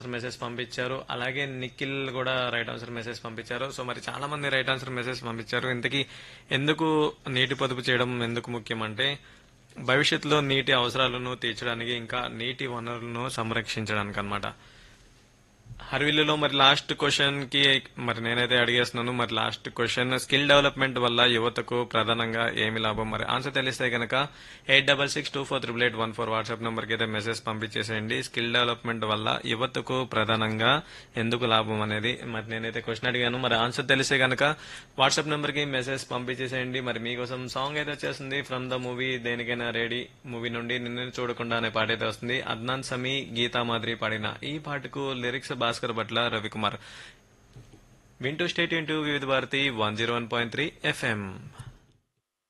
message పంపించారు అలాగే నిఖిల్ కూడా రైట్ ఆన్సర్ మెసేజ్ పంపించారు సో మరి చాలా మంది రైట్ ఆన్సర్ మెసేజ్ పంపించారు ఇంతకీ ఎందుకు నీటి పొదుపు చేయడం ఎందుకు ముఖ్యం అంటే భవిష్యత్తులో నీటి అవసరాలను తీర్చడానికి ఇంకా నీటి వనరులను సంరక్షించడానికి అన్నమాట హర్విల్లులో మరి లాస్ట్ క్వశ్చన్ కి మరి నేనైతే అడిగేస్తున్నాను మరి లాస్ట్ క్వశ్చన్ స్కిల్ డెవలప్మెంట్ వల్ల యువతకు ప్రధానంగా ఏమి లాభం మరి ఆన్సర్ తెలిస్తే కనుక eight double six two four triple eight one four WhatsApp number కి అయితే మెసేజ్ పంపించేసేయండి స్కిల్ డెవలప్మెంట్ వల్ల యువతకు ప్రధానంగా ఎందుకు లాభం అనేది మరి నేనైతే క్వశ్చన్ అడిగాను మరి ఆన్సర్ తెలిస్తే కనుక వాట్సాప్ నెంబర్ కి మెసేజ్ పంపించేసేయండి మరి మీకోసం సాంగ్ అయితే వచ్చేస్తుంది from the movie Denikaina ready movie నుండి నిన్ను చూడకుండా అనే పాట అయితే వస్తుంది అద్నాన్ సమీ గీతా మాదిరి పాడిన ఈ పాటకు లిరిక్స్ భాస్కర్ భట్ల రవికుమార్ వింటూ state into Vividh Bharati one zero one point three FM